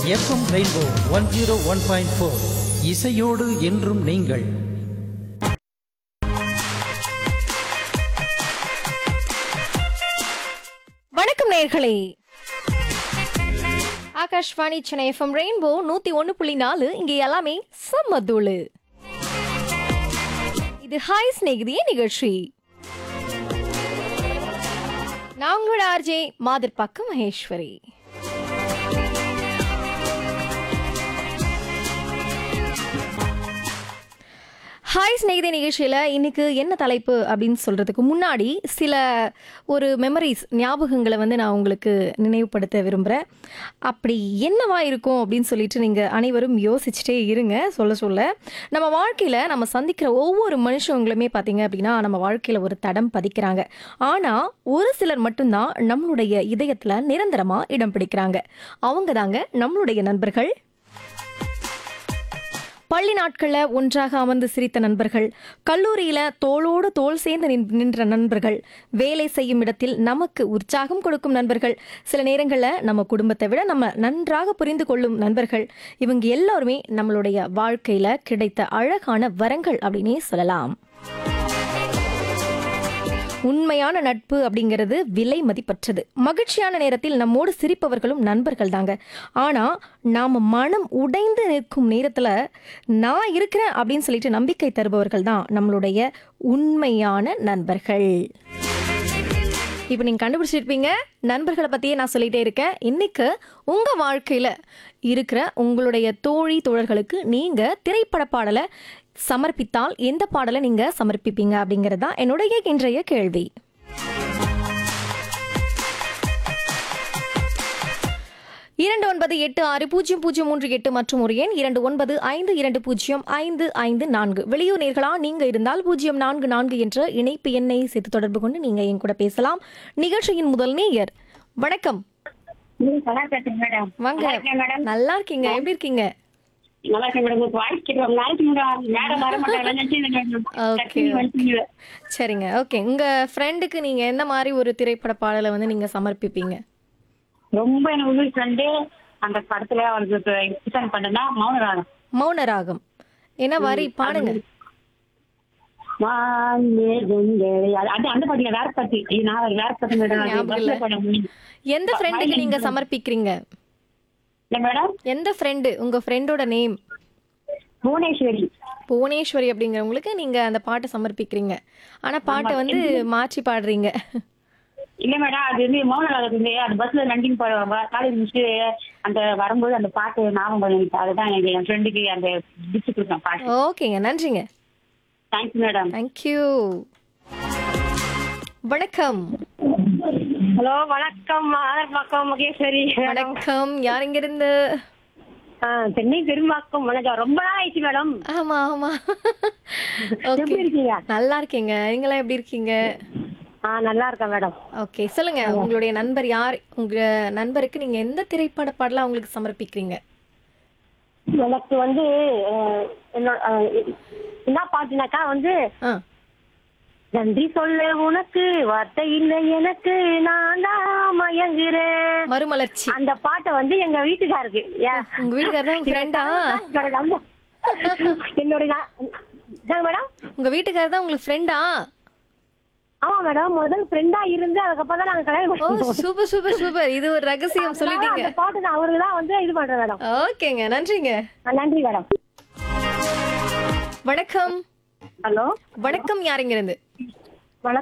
FM rainbow one zero one point four இசையோடு என்றும் நீங்கள் வணக்கம் நேர்களே ஆகாஷ்வாணி சென்னை எஃப்எம் ரெயின்போ நூத்தி ஒன்னு புள்ளி நாலு இங்க எல்லாமே சம்மதூளு இது ஹாய் ஸ்நேகிதிய நிகழ்ச்சி நான் உங்களோட ஆர்ஜே மாதர் பக்கம் மகேஸ்வரி ஹாய் ஸ்நேகிதே நிகழ்ச்சியில் இன்னைக்கு என்ன தலைப்பு அப்படின்னு சொல்கிறதுக்கு முன்னாடி சில ஒரு மெமரிஸ் ஞாபகங்களை வந்து நான் உங்களுக்கு நினைவுபடுத்த விரும்புகிறேன் அப்படி என்னவா இருக்கும் அப்படின்னு சொல்லிட்டு நீங்கள் அனைவரும் யோசிச்சுட்டே இருங்க சொல்ல சொல்ல நம்ம வாழ்க்கையில் நம்ம சந்திக்கிற ஒவ்வொரு மனுஷங்களுமே பார்த்தீங்க அப்படின்னா நம்ம வாழ்க்கையில் ஒரு தடம் பதிக்கிறாங்க ஆனால் ஒரு சிலர் மட்டும்தான் நம்மளுடைய இதயத்தில் நிரந்தரமாக இடம் பிடிக்கிறாங்க அவங்க தாங்க நம்மளுடைய நண்பர்கள் பள்ளி நாட்களில் ஒன்றாக அமர்ந்து சிரித்த நண்பர்கள் கல்லூரியில் தோளோடு தோள் சேர்ந்து நின்- நின்ற நண்பர்கள் வேலை செய்யும் இடத்தில் நமக்கு உற்சாகம் கொடுக்கும் நண்பர்கள் சில நேரங்களில் நம்ம குடும்பத்தை விட நம்ம நன்றாக புரிந்து கொள்ளும் நண்பர்கள் இவங்க எல்லாருமே நம்மளுடைய வாழ்க்கையில் கிடைத்த அழகான வரங்கள் அப்படின்னே சொல்லலாம் உண்மையான நட்பு அப்படிங்கிறது விலை மதிப்பற்றது மகிழ்ச்சியான நேரத்தில் நம்மோடு சிரிப்பவர்களும் நண்பர்கள் தாங்க ஆனா நாம மனம் உடைந்து நிற்கும் நேரத்துல நான் இருக்கிறேன் அப்படின்னு சொல்லிட்டு நம்பிக்கை தருபவர்கள் தான் நம்மளுடைய உண்மையான நண்பர்கள் இப்போ நீங்கள் கண்டுபிடிச்சிருப்பீங்க நண்பர்களை பற்றியே நான் சொல்லிட்டே இருக்கேன் இன்னைக்கு உங்கள் வாழ்க்கையில் இருக்கிற உங்களுடைய தோழி தோழர்களுக்கு நீங்கள் திரைப்பட பாடலை சமர்ப்பித்தால் எந்த பாடலை நீங்கள் சமர்ப்பிப்பீங்க அப்படிங்கிறது தான் என்னுடைய இன்றைய கேள்வி இரண்டு ஒன்பது எட்டு ஆறு பூஜ்ஜியம் பூஜ்ஜியம் மூன்று எட்டு மற்றும் ஒரு எண் இரண்டு ஒன்பது ஐந்து இரண்டு பூஜ்ஜியம் ஐந்து ஐந்து நான்கு வெளியூர் நேர்களா நீங்க இருந்தால் பூஜ்ஜியம் நான்கு நான்கு என்ற இணைப்பு எண்ணை சேர்த்து தொடர்பு கொண்டு நீங்க என் கூட பேசலாம் நிகழ்ச்சியின் முதல் நேயர் வணக்கம் ம், நல்லா இருக்கேன் மேடம் வாங்க நல்லா இருக்கேன் மேடம் நல்லா இருக்கீங்க எப்படி இருக்கீங்க நல்லா இருக்கேன் மேடம் உங்களுக்கு வாய்ஸ் கேட்டு ரொம்ப நாளைக்கு மேடம் மேடம் வர மாட்டாங்க நினைச்சு Okay, okay. சரிங்க ஓகே உங்க ஃப்ரெண்டுக்கு நீங்க எந்த மாதிரி ஒரு திரைப்பட பாடலை வந்து நீங்க சமர்ப்பிப்பீங்க ரொம்ப எனக்கு உதவி ஃப்ரெண்டு அந்த படத்துல அவருக்கு இன்ஸ்டால் பண்ணனா மௌனராகம் மௌன ராகம் என்ன வரி பாடுங்க வான்மேகங்களே. அது அது அந்த பாட்டுல வேற பாட்டு ஐயோ, நான் வேற பாட்டு மேடம் அது ஞாபகம் இல்ல. பஸ்ல பாட முடியும். எந்த ஃப்ரெண்டுக்கு நீங்க சமர்ப்பிக்கிறீங்க இல்ல மேடம் எந்த ஃப்ரெண்டு உங்க ஃப்ரெண்டோட நேம் புவனேஸ்வரி புவனேஸ்வரி அப்படிங்கிறவங்களுக்கு நீங்க அந்த பாட்டை சமர்ப்பிக்கிறீங்க ஆனா பாட்டை வந்து மாற்றி பாடுறீங்க இல்ல மேடம் அது வந்து மௌனராகம் வந்து அந்த பஸ்ல ரன்னிங் போடுவாங்க காலேஜ் முடிச்சுட்டு அந்த வரும்போது அந்த பாட்டு ஞாபகம் வந்துச்சு. அதுதான் எனக்கு என் ஃப்ரெண்டுக்கு அந்த கிஃப்ட் கொடுத்தேன் பாட்டு ஓகேங்க நன்றிங்க தேங்க்ஸ் மேடம் தேங்க்யூ வணக்கம் ஹலோ வணக்கம் ஆதர்பாக்கம் மகேஸ்வரி வணக்கம் யார் இங்க இருந்து ஆ, சென்னை பெரும்பாக்கம் வணக்கம் ரொம்ப நாள் ஆயிடுச்சு மேடம் ஆமா ஆமா எப்படி ஓகே இருக்கீங்க நல்லா இருக்கீங்க நீங்களாம் எப்படி இருக்கீங்க ஆ நல்லா இருக்கேன் மேடம் ஓகே சொல்லுங்க உங்களுடைய நண்பர் யார் உங்க நண்பருக்கு நீங்க எந்த திரைப்பட பாடலாம் உங்களுக்கு சமர்ப்பிக்கிறீங்க எனக்கு வந்து அஹ், என்னோட அஹ், என்ன பாட்டுனாக்கா வந்து ஆ நன்றி சொல்ல உனக்கு வார்த்தை இல்லை எனக்கு நான் தான் மயங்குறேன் மறுமலர்ச்சி அந்த பாட்டை வந்து எங்க வீட்டுக்காருக்கு ஏன்? உங்க வீட்டுக்காரர் தான் உங்க ஃப்ரெண்டா என்னோட நம்ப- என்னோட நா- என்னங்க மேடம் உங்க வீட்டுக்காரர் தான் உங்களுக்கு ஃப்ரெண்டா ஆமா மேடம் முதல் ஃப்ரெண்டா இருந்து அதுக்கப்புறம் தான் நாங்க கல்யாணம் ஓ பண்ணோம் சூப்பர் சூப்பர் சூப்பர் இது ஒரு ரகசியம் சொல்லிட்டீங்க அந்த பாட்டு நான் அவருக்கு தான் வந்து இது பண்றேன் மேடம் ஓகேங்க நன்றிங்க ஆ, நன்றி மேடம் வணக்கம் ஹலோ வணக்கம் யாருங்க இருந்து